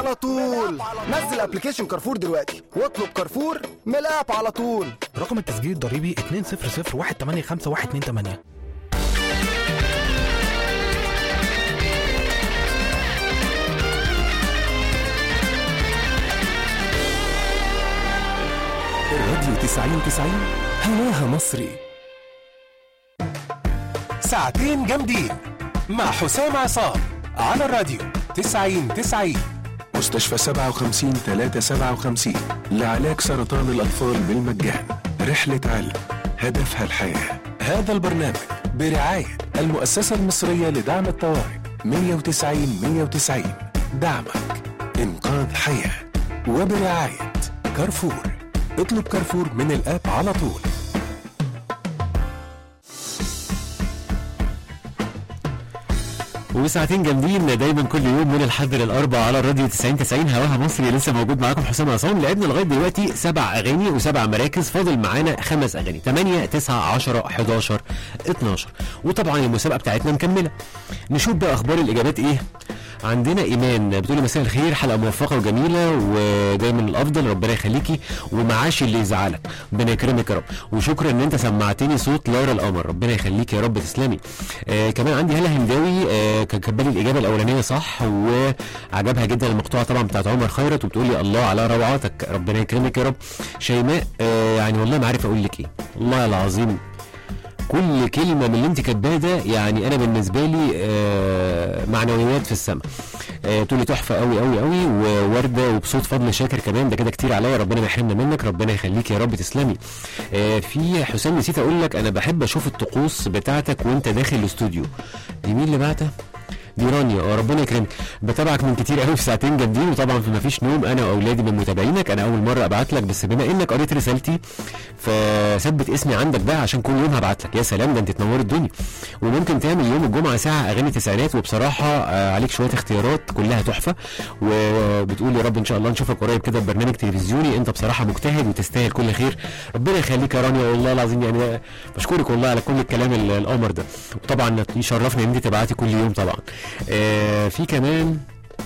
على طول نزل ابلكيشن كارفور دلوقتي واطلب كارفور من الاب على طول رقم التسجيل الضريبي 200 الراديو 90 90 هواها مصري ساعتين جامدين مع حسام عصام على الراديو 90 90 مستشفى 57 357 لعلاج سرطان الأطفال بالمجان رحلة علم هدفها الحياة هذا البرنامج برعاية المؤسسة المصرية لدعم الطوارئ 190 190 دعمك إنقاذ حياة وبرعاية كارفور اطلب كارفور من الآب على طول وساعتين جامدين دايما كل يوم من الحد للاربع على الراديو 90 90 هواها مصري لسه موجود معاكم حسام عصام لعبنا لغايه دلوقتي سبع اغاني وسبع مراكز فاضل معانا خمس اغاني 8 9 10 11 12 وطبعا المسابقه بتاعتنا مكمله نشوف بقى اخبار الاجابات ايه عندنا ايمان بتقولي مساء الخير حلقه موفقه وجميله ودايما الافضل ربنا يخليكي ومعاش اللي يزعلك ربنا يكرمك يا رب وشكرا ان انت سمعتني صوت لارا القمر ربنا يخليك يا رب تسلمي آه كمان عندي هلا هنداوي آه كان كاتبه لي الاجابه الاولانيه صح وعجبها جدا المقطوعه طبعا بتاعت عمر خيرت وبتقولي الله على روعاتك ربنا يكرمك يا رب شيماء آه يعني والله ما عارف اقول لك ايه والله العظيم كل كلمه من اللي انت كاتباه ده يعني انا بالنسبه لي آه معنويات في السماء آه تقولي تحفه قوي قوي قوي وورده وبصوت فضل شاكر كمان ده كده كتير عليا ربنا ما يحرمنا منك ربنا يخليك يا رب تسلمي آه في حسام نسيت اقول لك انا بحب اشوف الطقوس بتاعتك وانت داخل الاستوديو دي مين اللي بعتها دي رانيا اه ربنا يكرمك بتابعك من كتير قوي في ساعتين جامدين وطبعا في مفيش نوم انا واولادي من متابعينك انا اول مره ابعت لك بس بما انك قريت رسالتي فثبت اسمي عندك بقى عشان كل يوم هبعت لك يا سلام ده انت تنور الدنيا وممكن تعمل يوم الجمعه ساعه اغاني تسعينات وبصراحه آه عليك شويه اختيارات كلها تحفه وبتقول يا رب ان شاء الله نشوفك قريب كده في برنامج تلفزيوني انت بصراحه مجتهد وتستاهل كل خير ربنا يخليك يا رانيا والله العظيم يعني بشكرك والله على كل الكلام القمر ده وطبعا يشرفني ان انت تبعتي كل يوم طبعا آه في كمان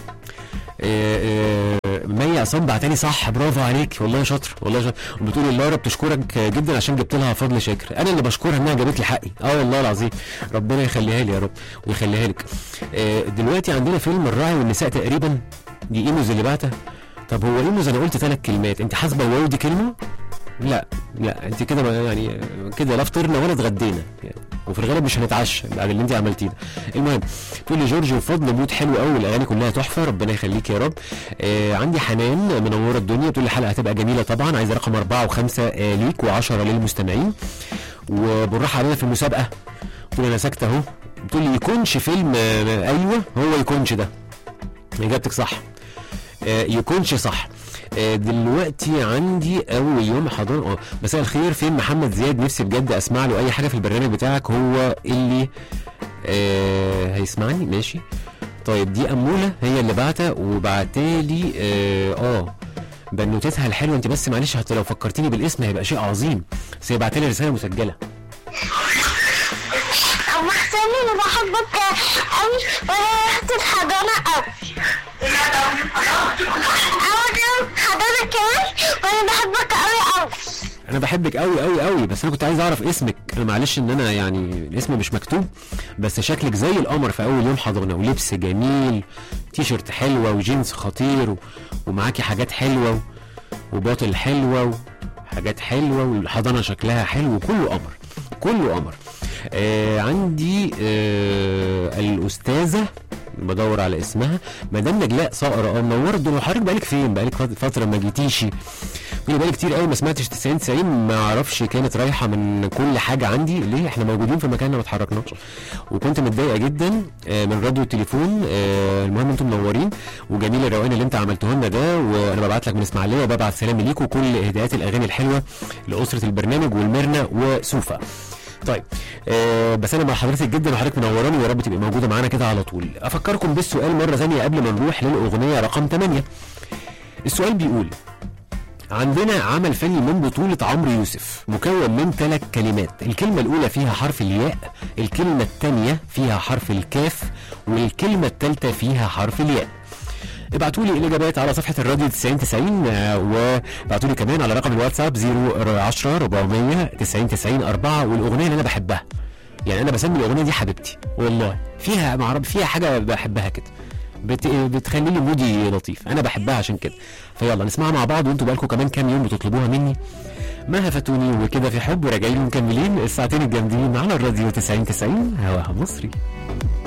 آه آه مي عصام بعتني صح برافو عليك والله شاطر والله شاطر وبتقول لارا بتشكرك جدا عشان جبت لها فضل شاكر انا اللي بشكرها انها جابت لي حقي اه والله العظيم ربنا يخليها لي يا رب ويخليها لك آه دلوقتي عندنا فيلم الراعي والنساء تقريبا دي ايموز اللي بعتها طب هو ايموز انا قلت ثلاث كلمات انت حاسبه الواو دي كلمه لا لا انت كده يعني كده لا فطرنا ولا اتغدينا يعني وفي الغالب مش هنتعشى بعد اللي انت عملتيه ده المهم تقول لي جورج وفضل مود حلو قوي الاغاني كلها تحفه ربنا يخليك يا رب آه عندي حنان منوره الدنيا تقول لي الحلقه هتبقى جميله طبعا عايز رقم اربعه وخمسه آه ليك وعشره للمستمعين وبالراحه علينا في المسابقه قلت انا ساكته اهو بتقول لي يكونش فيلم آه ايوه هو يكونش ده اجابتك صح آه يكونش صح دلوقتي عندي اول يوم حضر اه مساء الخير فين محمد زياد نفسي بجد اسمع له اي حاجه في البرنامج بتاعك هو اللي آه هيسمعني ماشي طيب دي اموله هي اللي بعتها وبعتالي اه, آه بنوتتها الحلوه انت بس معلش حتى لو فكرتيني بالاسم هيبقى شيء عظيم بس هي بعتلي رساله مسجله ابو حسين انا بحبك قوي وانا رحت الحضانه قوي حضرتك كمان وانا بحبك قوي قوي انا بحبك قوي قوي قوي بس انا كنت عايز اعرف اسمك انا معلش ان انا يعني الاسم مش مكتوب بس شكلك زي القمر في اول يوم حضرنا ولبس جميل تيشرت حلوه وجينز خطير و... ومعاكي حاجات حلوه و... وباطل حلوه وحاجات حلوه والحضانه شكلها حلو وكله قمر كله قمر آه عندي آه الاستاذه بدور على اسمها مدام نجلاء صقر اه منوره الدنيا حضرتك بقالك فين بقالك فتره ما جيتيش بيقولي بقالي كتير قوي ما سمعتش 90 90 ما اعرفش كانت رايحه من كل حاجه عندي ليه احنا موجودين في مكاننا ما اتحركناش وكنت متضايقه جدا من راديو التليفون المهم انتم منورين وجميل الروقان اللي انت عملته لنا ده وانا ببعت لك من اسماعيليه وببعت سلامي ليك وكل اهداءات الاغاني الحلوه لاسره البرنامج والمرنه وسوفا طيب آه بس انا مع حضرتك جدا وحضرتك منوراني ويا رب تبقي موجوده معانا كده على طول افكركم بالسؤال مره ثانيه قبل ما نروح للاغنيه رقم 8 السؤال بيقول عندنا عمل فني من بطولة عمرو يوسف مكون من ثلاث كلمات الكلمة الأولى فيها حرف الياء الكلمة الثانية فيها حرف الكاف والكلمة الثالثة فيها حرف الياء ابعتوا لي الاجابات على صفحه الراديو 90 90 آه، وابعتوا لي كمان على رقم الواتساب 010 400 90 90 4 والاغنيه اللي انا بحبها يعني انا بسمي الاغنيه دي حبيبتي والله فيها معرف فيها حاجه بحبها كده بت... بتخلي لي مودي لطيف انا بحبها عشان كده فيلا نسمعها مع بعض وانتوا بقالكم كمان كام يوم بتطلبوها مني ما هفتوني وكده في حب وراجعين مكملين الساعتين الجامدين على الراديو 90 90 هواها مصري